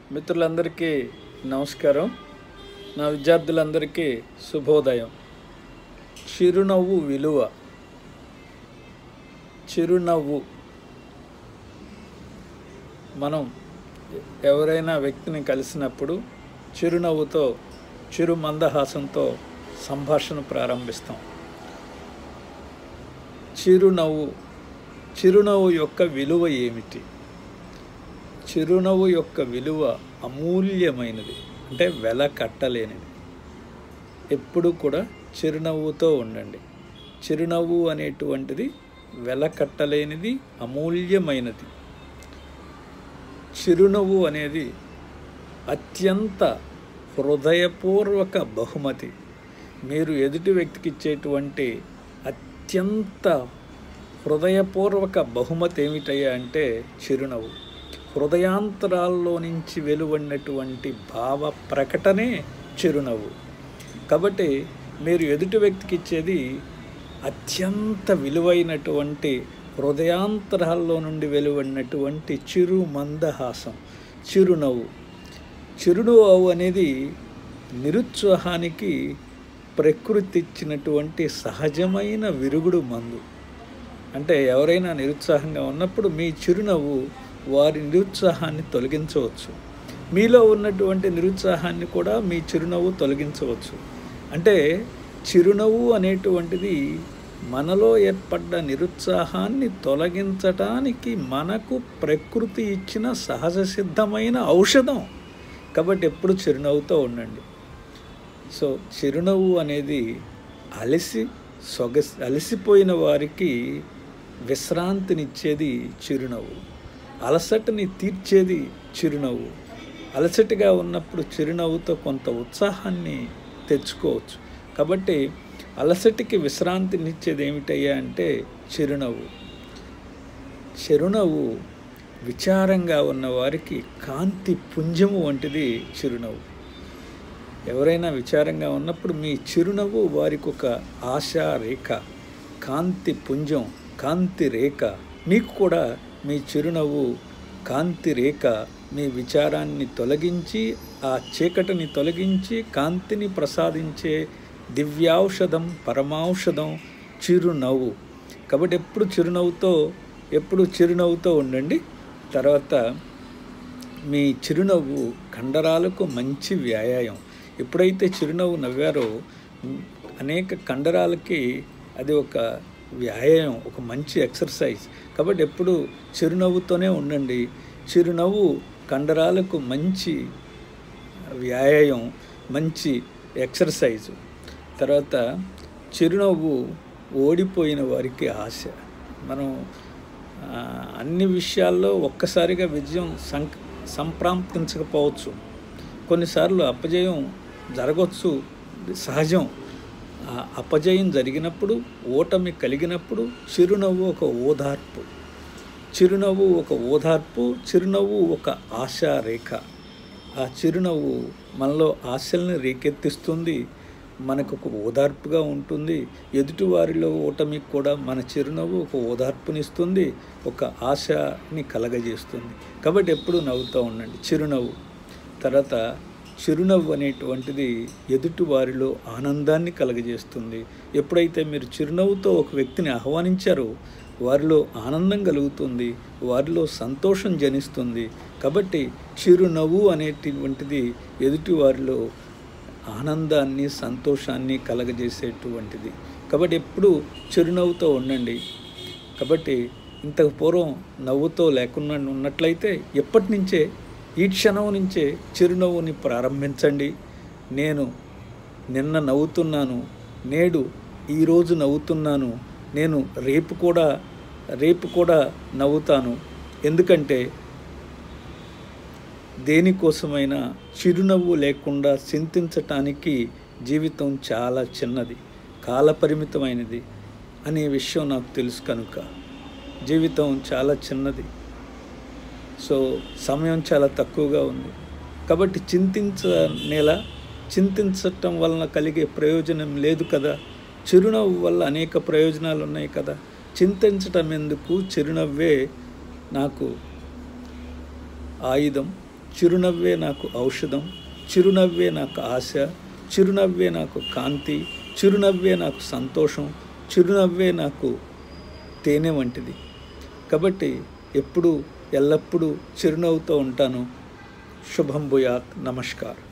మిత్రులందరికీ నమస్కారం నా విద్యార్థులందరికీ శుభోదయం చిరునవ్వు విలువ చిరునవ్వు మనం ఎవరైనా వ్యక్తిని కలిసినప్పుడు చిరునవ్వుతో చిరు మందహాసంతో సంభాషణ ప్రారంభిస్తాం చిరునవ్వు చిరునవ్వు యొక్క విలువ ఏమిటి చిరునవ్వు యొక్క విలువ అమూల్యమైనది అంటే వెల కట్టలేనిది ఎప్పుడు కూడా చిరునవ్వుతో ఉండండి చిరునవ్వు అనేటువంటిది వెల కట్టలేనిది అమూల్యమైనది చిరునవ్వు అనేది అత్యంత హృదయపూర్వక బహుమతి మీరు ఎదుటి వ్యక్తికి ఇచ్చేటువంటి అత్యంత హృదయపూర్వక బహుమతి ఏమిటయ్యా అంటే చిరునవ్వు హృదయాంతరాల్లో నుంచి వెలువడినటువంటి భావ ప్రకటనే చిరునవ్వు కాబట్టి మీరు ఎదుటి వ్యక్తికి ఇచ్చేది అత్యంత విలువైనటువంటి హృదయాంతరాల్లో నుండి వెలువడినటువంటి చిరు మందహాసం చిరునవ్వు చిరునవ్వు అనేది నిరుత్సాహానికి ప్రకృతి ఇచ్చినటువంటి సహజమైన విరుగుడు మందు అంటే ఎవరైనా నిరుత్సాహంగా ఉన్నప్పుడు మీ చిరునవ్వు వారి నిరుత్సాహాన్ని తొలగించవచ్చు మీలో ఉన్నటువంటి నిరుత్సాహాన్ని కూడా మీ చిరునవ్వు తొలగించవచ్చు అంటే చిరునవ్వు అనేటువంటిది మనలో ఏర్పడ్డ నిరుత్సాహాన్ని తొలగించటానికి మనకు ప్రకృతి ఇచ్చిన సహజ సిద్ధమైన ఔషధం కాబట్టి ఎప్పుడు చిరునవ్వుతో ఉండండి సో చిరునవ్వు అనేది అలసి సొగ అలసిపోయిన వారికి విశ్రాంతినిచ్చేది చిరునవ్వు అలసటని తీర్చేది చిరునవ్వు అలసటగా ఉన్నప్పుడు చిరునవ్వుతో కొంత ఉత్సాహాన్ని తెచ్చుకోవచ్చు కాబట్టి అలసటికి విశ్రాంతినిచ్చేది ఏమిటయ్యా అంటే చిరునవ్వు చిరునవ్వు విచారంగా ఉన్న వారికి కాంతి పుంజము వంటిది చిరునవ్వు ఎవరైనా విచారంగా ఉన్నప్పుడు మీ చిరునవ్వు వారికి ఒక ఆశా రేఖ కాంతి పుంజం కాంతి రేఖ మీకు కూడా మీ చిరునవ్వు కాంతి రేఖ మీ విచారాన్ని తొలగించి ఆ చీకటిని తొలగించి కాంతిని ప్రసాదించే దివ్యౌషధం పరమౌషధం చిరునవ్వు కాబట్టి ఎప్పుడు చిరునవ్వుతో ఎప్పుడు చిరునవ్వుతో ఉండండి తర్వాత మీ చిరునవ్వు కండరాలకు మంచి వ్యాయామం ఎప్పుడైతే చిరునవ్వు నవ్వారో అనేక కండరాలకి అది ఒక వ్యాయామం ఒక మంచి ఎక్సర్సైజ్ కాబట్టి ఎప్పుడు చిరునవ్వుతోనే ఉండండి చిరునవ్వు కండరాలకు మంచి వ్యాయామం మంచి ఎక్సర్సైజు తర్వాత చిరునవ్వు ఓడిపోయిన వారికి ఆశ మనం అన్ని విషయాల్లో ఒక్కసారిగా విజయం సం సంప్రాప్తించకపోవచ్చు కొన్నిసార్లు అపజయం జరగవచ్చు సహజం అపజయం జరిగినప్పుడు ఓటమి కలిగినప్పుడు చిరునవ్వు ఒక ఓదార్పు చిరునవ్వు ఒక ఓదార్పు చిరునవ్వు ఒక ఆశా రేఖ ఆ చిరునవ్వు మనలో ఆశల్ని రేకెత్తిస్తుంది మనకు ఒక ఓదార్పుగా ఉంటుంది ఎదుటి వారిలో ఓటమికి కూడా మన చిరునవ్వు ఒక ఓదార్పునిస్తుంది ఒక ఆశని కలగజేస్తుంది కాబట్టి ఎప్పుడూ నవ్వుతూ ఉండండి చిరునవ్వు తర్వాత చిరునవ్వు అనేటువంటిది ఎదుటి వారిలో ఆనందాన్ని కలగజేస్తుంది ఎప్పుడైతే మీరు చిరునవ్వుతో ఒక వ్యక్తిని ఆహ్వానించారో వారిలో ఆనందం కలుగుతుంది వారిలో సంతోషం జనిస్తుంది కాబట్టి చిరునవ్వు అనేటువంటిది ఎదుటి వారిలో ఆనందాన్ని సంతోషాన్ని కలగజేసేటువంటిది కాబట్టి ఎప్పుడు చిరునవ్వుతో ఉండండి కాబట్టి ఇంతకు పూర్వం నవ్వుతో లేకుండా ఉన్నట్లయితే ఎప్పటి నుంచే ఈ క్షణం నుంచే చిరునవ్వుని ప్రారంభించండి నేను నిన్న నవ్వుతున్నాను నేడు ఈరోజు నవ్వుతున్నాను నేను రేపు కూడా రేపు కూడా నవ్వుతాను ఎందుకంటే దేనికోసమైనా చిరునవ్వు లేకుండా చింతించటానికి జీవితం చాలా చిన్నది కాలపరిమితమైనది అనే విషయం నాకు తెలుసు కనుక జీవితం చాలా చిన్నది సో సమయం చాలా తక్కువగా ఉంది కాబట్టి చింతించనేలా చింతించటం వలన కలిగే ప్రయోజనం లేదు కదా చిరునవ్వు వల్ల అనేక ప్రయోజనాలు ఉన్నాయి కదా చింతించటం ఎందుకు చిరునవ్వే నాకు ఆయుధం చిరునవ్వే నాకు ఔషధం చిరునవ్వే నాకు ఆశ చిరునవ్వే నాకు కాంతి చిరునవ్వే నాకు సంతోషం చిరునవ్వే నాకు తేనె వంటిది కాబట్టి ఎప్పుడు ఎల్లప్పుడూ చిరునవ్వుతో ఉంటాను శుభం భూయాత్ నమస్కారం